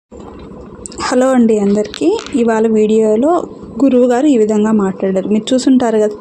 hello అండి అందరికీ ఇవాళ వీడియోలో గురువు గారు ఈ విధంగా మాట్లాడారు మీరు చూసుంటారు కదా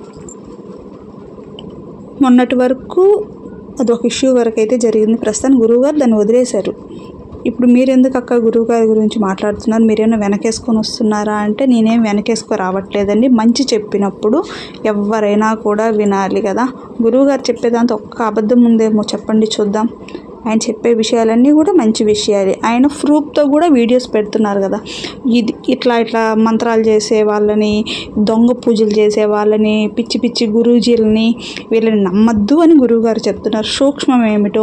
మొన్నటి వరకు అదొక ఇష్యూ వరకు అయితే జరిగింది ప్రస్తుతం గురువు గారు దాన్ని వదిలేశారు ఇప్పుడు మీరెందుకు అక్క గురువు గారి గురించి మాట్లాడుతున్నారు మీరేమైనా వెనకేసుకొని వస్తున్నారా అంటే నేనేం వెనకేసుకో రావట్లేదండి మంచి చెప్పినప్పుడు ఎవరైనా కూడా వినాలి కదా గురువు గారు చెప్పేదాంతో ఒక్క అబద్ధం ఉందేమో చెప్పండి చూద్దాం ఆయన చెప్పే విషయాలన్నీ కూడా మంచి విషయాలే ఆయన ప్రూఫ్తో కూడా వీడియోస్ పెడుతున్నారు కదా ఇది ఇట్లా ఇట్లా మంత్రాలు చేసే వాళ్ళని దొంగ పూజలు చేసే వాళ్ళని పిచ్చి పిచ్చి గురూజీలని వీళ్ళని నమ్మద్దు అని గురువుగారు చెప్తున్నారు సూక్ష్మం ఏమిటో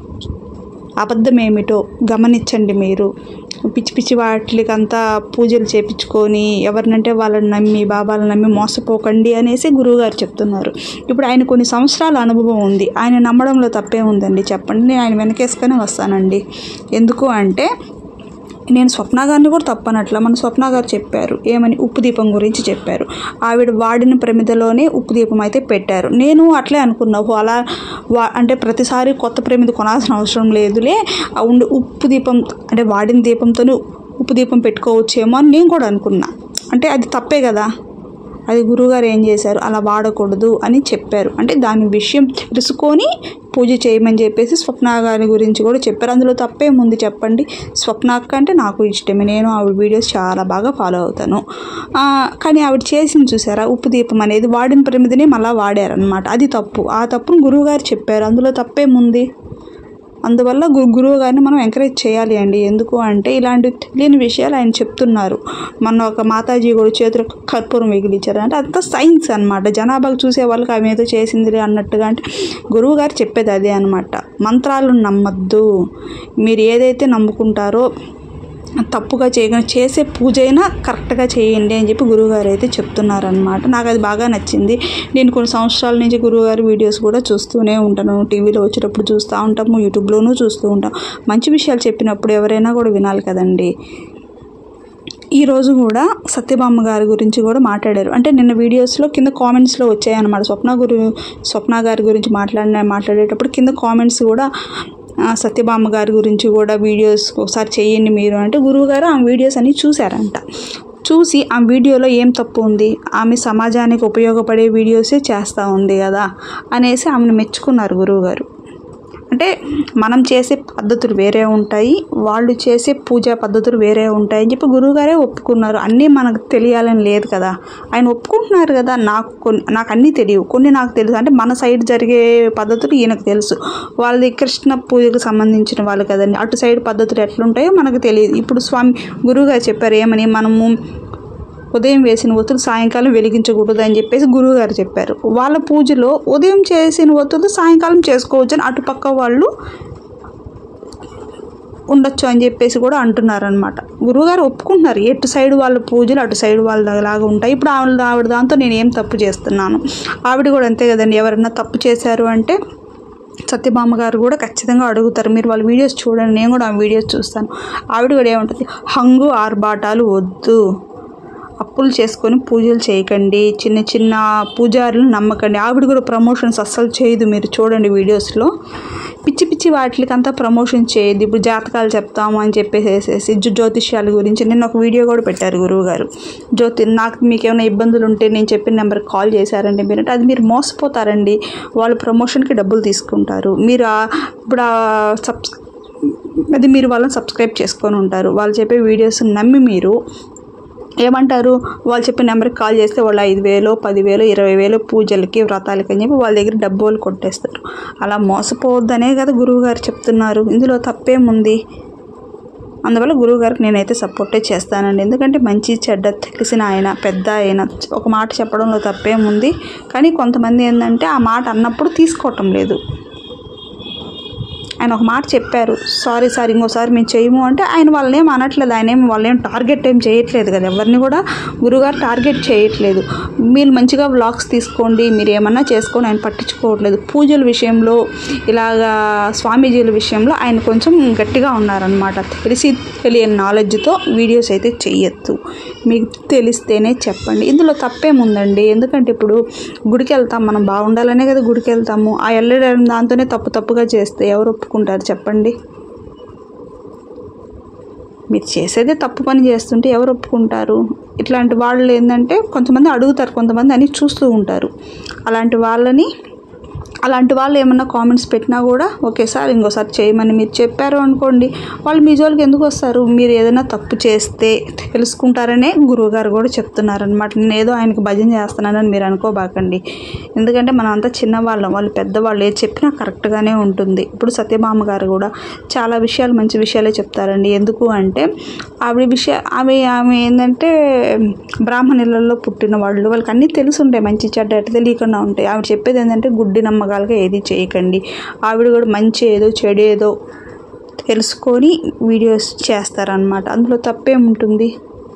అబద్ధం ఏమిటో గమనించండి మీరు పిచ్చి పిచ్చి వాటికంతా పూజలు చేపించుకొని ఎవరినంటే వాళ్ళని నమ్మి బాబాలను నమ్మి మోసపోకండి అనేసి గురువుగారు చెప్తున్నారు ఇప్పుడు ఆయన కొన్ని సంవత్సరాల అనుభవం ఉంది ఆయన నమ్మడంలో తప్పే ఉందండి చెప్పండి నేను ఆయన వెనకేసుకొని వస్తానండి ఎందుకు అంటే నేను స్వప్న గారిని కూడా తప్పనట్ల మన స్వప్న గారు చెప్పారు ఏమని ఉప్పు దీపం గురించి చెప్పారు ఆవిడ వాడిన ప్రమిదలోనే ఉప్పు దీపం అయితే పెట్టారు నేను అట్లే అనుకున్నా ఓ అలా వా అంటే ప్రతిసారి కొత్త ప్రమిద కొనాల్సిన అవసరం లేదులే ఆ ఉండి ఉప్పు దీపం అంటే వాడిన దీపంతోనే ఉప్పు దీపం పెట్టుకోవచ్చేమో అని నేను కూడా అనుకున్నా అంటే అది తప్పే కదా అది గురువుగారు ఏం చేశారు అలా వాడకూడదు అని చెప్పారు అంటే దాని విషయం తెలుసుకొని పూజ చేయమని చెప్పేసి స్వప్న గారి గురించి కూడా చెప్పారు అందులో తప్పేముంది చెప్పండి స్వప్న అక్క అంటే నాకు ఇష్టమే నేను ఆవిడ వీడియోస్ చాలా బాగా ఫాలో అవుతాను ఆ, కానీ ఆవిడ చేసింది చూసారా ఉప్పు దీపం అనేది వాడిన ప్రమిదిని మళ్ళీ వాడారనమాట అది తప్పు ఆ తప్పును గురువుగారు చెప్పారు అందులో తప్పేముంది అందువల్ల గు గురువు గారిని మనం ఎంకరేజ్ చేయాలి అండి ఎందుకు అంటే ఇలాంటి తెలియని విషయాలు ఆయన చెప్తున్నారు మన ఒక మాతాజీ కూడా చేతులు కర్పూరం మిగిలిచ్చారు అంటే అంతా సైన్స్ అనమాట జనాభాకు చూసే వాళ్ళకి ఆమె ఏదో చేసింది అన్నట్టుగా అంటే గురువు గారు చెప్పేది అదే అనమాట మంత్రాలు నమ్మద్దు మీరు ఏదైతే నమ్ముకుంటారో తప్పుగా చేయకుండా చేసే పూజ అయినా కరెక్ట్గా చేయండి అని చెప్పి గురువుగారు అయితే చెప్తున్నారనమాట నాకు అది బాగా నచ్చింది నేను కొన్ని సంవత్సరాల నుంచి గురువుగారి వీడియోస్ కూడా చూస్తూనే ఉంటాను టీవీలో వచ్చేటప్పుడు చూస్తూ ఉంటాము యూట్యూబ్లోనూ చూస్తూ ఉంటాం మంచి విషయాలు చెప్పినప్పుడు ఎవరైనా కూడా వినాలి కదండి ఈ రోజు కూడా సత్యభామ గారి గురించి కూడా మాట్లాడారు అంటే నిన్న వీడియోస్లో కింద కామెంట్స్లో వచ్చాయన్నమాట స్వప్న గురు స్వప్న గారి గురించి మాట్లాడిన మాట్లాడేటప్పుడు కింద కామెంట్స్ కూడా ఆ, సత్యభామ గారి గురించి కూడా వీడియోస్ ఒకసారి చేయండి మీరు అంటే గురువుగారు ఆ వీడియోస్ అన్ని చూశారంట చూసి ఆ వీడియోలో ఏం తప్పు ఉంది ఆమె సమాజానికి ఉపయోగపడే వీడియోసే చేస్తూ ఉంది కదా అనేసి ఆమెను మెచ్చుకున్నారు గురువుగారు అంటే మనం చేసే పద్ధతులు వేరే ఉంటాయి వాళ్ళు చేసే పూజా పద్ధతులు వేరే ఉంటాయి అని చెప్పి గురువుగారే ఒప్పుకున్నారు అన్నీ మనకు తెలియాలని లేదు కదా ఆయన ఒప్పుకుంటున్నారు కదా నాకు కొన్ని నాకు అన్నీ తెలియవు కొన్ని నాకు తెలుసు అంటే మన సైడ్ జరిగే పద్ధతులు ఈయనకు తెలుసు వాళ్ళది కృష్ణ పూజకు సంబంధించిన వాళ్ళు కదండి అటు సైడ్ పద్ధతులు ఎట్లుంటాయో మనకు తెలియదు ఇప్పుడు స్వామి గురువుగారు చెప్పారు ఏమని మనము ఉదయం వేసిన ఒత్తులు సాయంకాలం వెలిగించకూడదు అని చెప్పేసి గురువుగారు చెప్పారు వాళ్ళ పూజలో ఉదయం చేసిన ఒత్తులు సాయంకాలం చేసుకోవచ్చు అని అటుపక్క వాళ్ళు ఉండొచ్చు అని చెప్పేసి కూడా అంటున్నారనమాట గురువుగారు ఒప్పుకుంటున్నారు ఎటు సైడ్ వాళ్ళ పూజలు అటు సైడ్ వాళ్ళ లాగా ఉంటాయి ఇప్పుడు ఆవిడ ఆవిడ దాంతో నేను ఏం తప్పు చేస్తున్నాను ఆవిడ కూడా అంతే కదండి ఎవరైనా తప్పు చేశారు అంటే సత్యభామ గారు కూడా ఖచ్చితంగా అడుగుతారు మీరు వాళ్ళ వీడియోస్ చూడండి నేను కూడా ఆ వీడియోస్ చూస్తాను ఆవిడ కూడా ఏముంటుంది హంగు ఆర్భాటాలు వద్దు అప్పులు చేసుకొని పూజలు చేయకండి చిన్న చిన్న పూజారులు నమ్మకండి ఆవిడ కూడా ప్రమోషన్స్ అస్సలు చేయదు మీరు చూడండి వీడియోస్లో పిచ్చి పిచ్చి వాటికంతా ప్రమోషన్ చేయదు ఇప్పుడు జాతకాలు చెప్తాము అని చెప్పేసేసి జ్యో- జ్యోతిష్యాల గురించి నేను ఒక వీడియో కూడా పెట్టారు గురువు గారు జ్యోతి నాకు మీకు ఏమైనా ఇబ్బందులు ఉంటే నేను చెప్పిన నెంబర్కి కాల్ చేశారండి మీరు అంటే అది మీరు మోసపోతారండి వాళ్ళు ప్రమోషన్కి డబ్బులు తీసుకుంటారు మీరు ఆ- ఇప్పుడు ఆ సబ్స్ అది మీరు వాళ్ళని సబ్స్క్రైబ్ చేసుకొని ఉంటారు వాళ్ళు చెప్పే వీడియోస్ నమ్మి మీరు ఏమంటారు వాళ్ళు చెప్పిన నెంబర్కి కాల్ చేస్తే వాళ్ళు ఐదు వేలు పదివేలు ఇరవై వేలు పూజలకి వ్రతాలకి అని చెప్పి వాళ్ళ దగ్గర డబ్బులు కొట్టేస్తారు అలా మోసపోవద్దనే కదా గురువు గారు చెప్తున్నారు ఇందులో తప్పేముంది అందువల్ల గురువు గారికి నేనైతే సపోర్టే చేస్తానండి ఎందుకంటే మంచి చెడ్డ తెలిసిన ఆయన పెద్ద ఆయన ఒక మాట చెప్పడంలో తప్పేముంది కానీ కొంతమంది ఏంటంటే ఆ మాట అన్నప్పుడు తీసుకోవటం లేదు ఆయన ఒక మాట చెప్పారు సారీ సార్ ఇంకోసారి మేము చేయము అంటే ఆయన వాళ్ళని ఏం అనట్లేదు ఆయన ఏం వాళ్ళని ఏం టార్గెట్ ఏం చేయట్లేదు కదా ఎవరిని కూడా గురుగారు టార్గెట్ చేయట్లేదు మీరు మంచిగా వ్లాగ్స్ తీసుకోండి మీరు ఏమన్నా చేసుకోండి ఆయన పట్టించుకోవట్లేదు పూజల విషయంలో ఇలాగా స్వామీజీల విషయంలో ఆయన కొంచెం గట్టిగా ఉన్నారనమాట తెలిసి తెలియని నాలెడ్జ్తో వీడియోస్ అయితే చెయ్యొద్దు మీకు తెలిస్తేనే చెప్పండి ఇందులో తప్పేముందండి ఎందుకంటే ఇప్పుడు గుడికి వెళ్తాం మనం బాగుండాలనే కదా గుడికి వెళ్తాము ఆ వెళ్ళడం దాంతోనే తప్పు తప్పుగా చేస్తే ఎవరు ఒప్పుకుంటారు చెప్పండి మీరు చేసేదే తప్పు పని చేస్తుంటే ఎవరు ఒప్పుకుంటారు ఇట్లాంటి వాళ్ళు ఏంటంటే కొంతమంది అడుగుతారు కొంతమంది అని చూస్తూ ఉంటారు అలాంటి వాళ్ళని అలాంటి వాళ్ళు ఏమన్నా కామెంట్స్ పెట్టినా కూడా ఒకేసారి ఇంకోసారి చేయమని మీరు చెప్పారు అనుకోండి వాళ్ళు మీ జోలికి ఎందుకు వస్తారు మీరు ఏదైనా తప్పు చేస్తే తెలుసుకుంటారనే గురువుగారు కూడా చెప్తున్నారనమాట నేను ఏదో ఆయనకు భజన చేస్తున్నానని మీరు అనుకోబాకండి ఎందుకంటే మనం అంతా చిన్నవాళ్ళం వాళ్ళు పెద్దవాళ్ళు ఏది చెప్పినా కరెక్ట్గానే ఉంటుంది ఇప్పుడు సత్యభామ గారు కూడా చాలా విషయాలు మంచి విషయాలే చెప్తారండి ఎందుకు అంటే ఆవిడ విషయ ఆమె ఆమె ఏంటంటే బ్రాహ్మణులలో పుట్టిన వాళ్ళు వాళ్ళకి అన్నీ తెలిసి ఉంటాయి మంచి చెడ్డ ఎట్ట తెలియకుండా ఉంటాయి ఆవిడ చెప్పేది ఏంటంటే గుడ్డి నమ్మకాలుగా ఏది చేయకండి ఆవిడ కూడా మంచి ఏదో చెడు ఏదో తెలుసుకొని వీడియోస్ చేస్తారనమాట అందులో తప్పేముంటుంది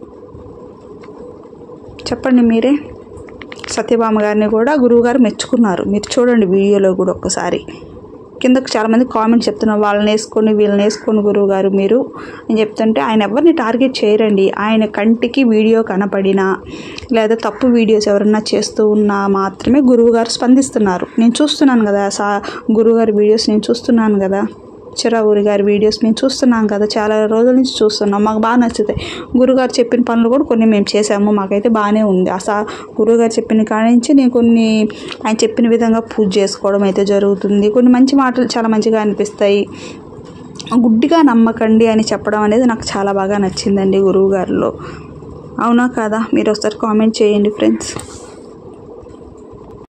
చెప్పండి మీరే సత్యభామ గారిని కూడా గురువుగారు మెచ్చుకున్నారు మీరు చూడండి వీడియోలో కూడా ఒక్కసారి కిందకు చాలామంది కామెంట్స్ చెప్తున్నారు వాళ్ళని వేసుకొని వీళ్ళని వేసుకొని గురువు గారు మీరు అని చెప్తుంటే ఆయన ఎవరిని టార్గెట్ చేయరండి ఆయన కంటికి వీడియో కనపడినా లేదా తప్పు వీడియోస్ ఎవరన్నా చేస్తూ ఉన్నా మాత్రమే గురువు గారు స్పందిస్తున్నారు నేను చూస్తున్నాను కదా సా గురువు గారి వీడియోస్ నేను చూస్తున్నాను కదా చిరావురి గారి వీడియోస్ మేము చూస్తున్నాం కదా చాలా రోజుల నుంచి చూస్తున్నాం మాకు బాగా నచ్చుతాయి గురుగారు చెప్పిన పనులు కూడా కొన్ని మేము చేసాము మాకైతే బాగానే ఉంది అసలు గురువుగారు చెప్పిన కాడి నుంచి నేను కొన్ని ఆయన చెప్పిన విధంగా పూజ చేసుకోవడం అయితే జరుగుతుంది కొన్ని మంచి మాటలు చాలా మంచిగా అనిపిస్తాయి గుడ్డిగా నమ్మకండి అని చెప్పడం అనేది నాకు చాలా బాగా నచ్చిందండి గురువు గారిలో అవునా కాదా మీరు ఒకసారి కామెంట్ చేయండి ఫ్రెండ్స్